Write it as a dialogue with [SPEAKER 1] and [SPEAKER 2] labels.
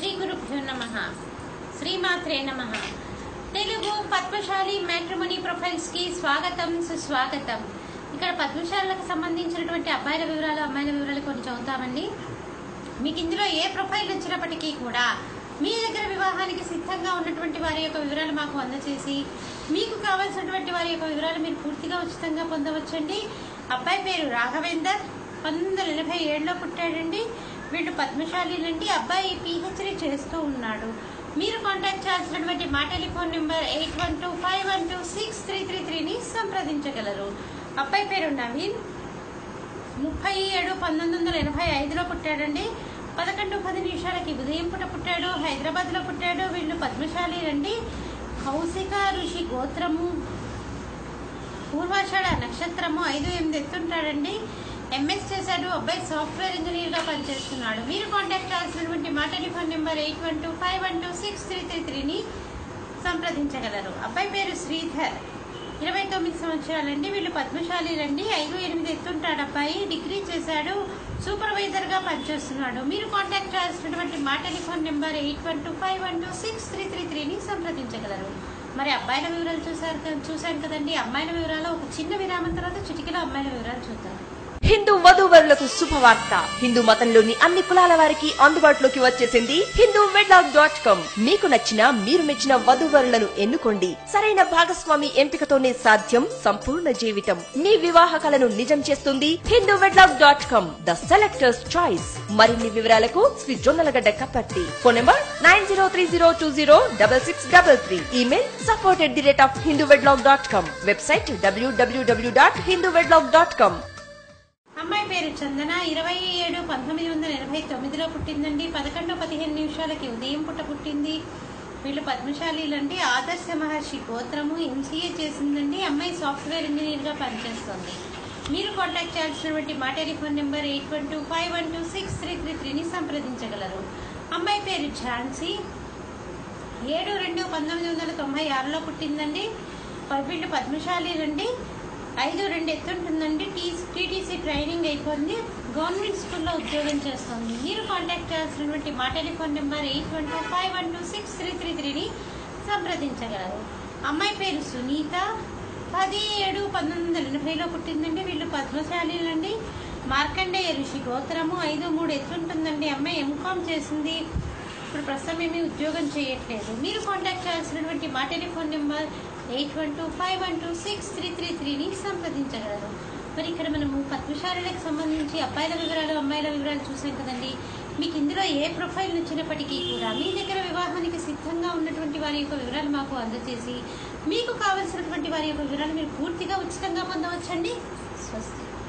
[SPEAKER 1] శ్రీ గురుభ్యో నమ శ్రీమాత్రే నమ తెలుగు పద్మశాలి మ్యాట్రిమోనీ ప్రొఫైల్స్ కి స్వాగతం సుస్వాగతం ఇక్కడ పద్మశాలకు సంబంధించినటువంటి అబ్బాయిల వివరాలు అమ్మాయిల వివరాలు కొన్ని చదువుతామండి మీకు ఇందులో ఏ ప్రొఫైల్ వచ్చినప్పటికీ కూడా మీ దగ్గర వివాహానికి సిద్ధంగా ఉన్నటువంటి వారి యొక్క వివరాలు మాకు అందచేసి మీకు కావాల్సినటువంటి వారి యొక్క వివరాలు మీరు పూర్తిగా ఉచితంగా పొందవచ్చండి అబ్బాయి పేరు రాఘవేందర్ పంతొమ్మిది వందల ఎనభై ఏడులో పుట్టాడండి వీళ్ళు పద్మశాలినండి అబ్బాయి పిహెచ్డీ చేస్తూ ఉన్నాడు మీరు కాంటాక్ట్ చేయాల్సినటువంటి మా telephone number eight one two five one two six three three త్రీని సంప్రదించగలరు అబ్బాయి పేరు నవీన్ ముప్పై ఏడు పంతొమ్మిది వందల ఎనభై ఐదులో పుట్టాడండి పదకొండు పది నిమిషాలకి ఉదయం పూట పుట్టాడు హైదరాబాద్లో పుట్టాడు వీళ్ళు పద్మశాలి రండి కౌశిక ఋషి గోత్రము పూర్వాషాఢ నక్షత్రము ఐదు ఎనిమిది ఎత్తుంటాడండి ఎంఎస్ చేశాడు అబ్బాయి సాఫ్ట్వేర్ ఇంజనీర్ గా పనిచేస్తున్నాడు మీరు కాంటాక్ట్ చేయాల్సినటువంటి మా telephone number eight one two five one two six three three త్రీని సంప్రదించగలరు అబ్బాయి పేరు శ్రీధర్ ఇరవై తొమ్మిది సంవత్సరాలండి వీళ్ళు పద్మశాలి రండి ఐదు ఎనిమిది ఎత్తుంటాడు అబ్బాయి డిగ్రీ చేశాడు సూపర్వైజర్ గా పనిచేస్తున్నాడు మీరు కాంటాక్ట్ చేయాల్సినటువంటి మా telephone number eight one two five one two six three three త్రీని సంప్రదించగలరు మరి అబ్బాయిల వివరాలు చూసారు కదా- చూశాను కదండి అమ్మాయిల వివరాలు ఒక చిన్న విరామం తర్వాత చిటికలో అమ్మాయిల వివరాలు చూద్దాం
[SPEAKER 2] హిందూ వధూవరులకు శుభవార్త హిందూ మతంలోని అన్ని కులాల వారికి అందుబాటులోకి వచ్చేసింది హిందూ వెడ్లాగ్ డాట్ కామ్ మీకు నచ్చిన మీరు మెచ్చిన వధూవరులను ఎన్నుకోండి సరైన భాగస్వామి ఎంపికతోనే సాధ్యం సంపూర్ణ జీవితం మీ వివాహ కలను నిజం చేస్తుంది Hindu Wedlog dot com the selectors choice మరిన్ని వివరాలకు Shri Jonnalagadda Kapparthi phone number nine zero three zero two zero double six double three email support at the rate of Hindu Wedlog dot com website WWW dot Hindu Wedlog dot com
[SPEAKER 1] అమ్మాయి పేరు చందన ఇరవై ఏడు పంతొమ్మిది వందల ఎనభై తొమ్మిదిలో పుట్టిందండి పదకొండు పదిహేను నిమిషాలకి ఉదయం పుట్ట పుట్టింది వీళ్ళు పద్మశాలీలండి ఆదర్శ మహర్షి గోత్రము ఎంసీఏ చేసిందండి అమ్మాయి సాఫ్ట్వేర్ ఇంజనీర్ గా పనిచేస్తుంది మీరు కాంటాక్ట్ చేయాల్సినటువంటి మా telephone number eight one two five one two six three three త్రీని సంప్రదించగలరు అమ్మాయి పేరు ఝాన్సీ ఏడు రెండు పంతొమ్మిది వందల తొంభై ఆరులో పుట్టిందండి ప- వీళ్ళు పద్మశాలి రండి ఐదు రెండు ఎత్తుంటుందండి టీ టీటీసీ ట్రైనింగ్ అయిపోయింది గవర్నమెంట్ స్కూల్లో ఉద్యోగం చేస్తుంది మీరు కాంటాక్ట్ చేయాల్సినటువంటి మా telephone number eight one two five one two six three three త్రీని సంప్రదించగలరు అమ్మాయి పేరు సునీత పది ఏడు పంతొమ్మిది వందల ఎనభైలో పుట్టిందండి వీళ్ళు పద్మశాలీలండి మార్కండేయ ఋషి గోత్రము ఐదు మూడు ఎత్తుంటుందండి అమ్మాయి ఎంకామ్ చేసింది ఇప్పుడు ప్రస్తుతం ఏమీ ఉద్యోగం చేయట్లేదు మీరు కాంటాక్ట్ చేయాల్సినటువంటి మా telephone number eight one two five one two six three three త్రీని సంప్రదించగలరు మరి ఇక్కడ మనము పద్మశాలకు సంబంధించి అబ్బాయిల వివరాలు అమ్మాయిల వివరాలు చూసాం కదండి మీకు ఇందులో ఏ ప్రొఫైల్ నచ్చినప్పటికీ కూడా మీ దగ్గర వివాహానికి సిద్ధంగా ఉన్నటువంటి వారి యొక్క వివరాలు మాకు అందజేసి మీకు కావలసినటువంటి వారి యొక్క వివరాలు మీరు పూర్తిగా ఉచితంగా పొందవచ్చండి స్వస్తి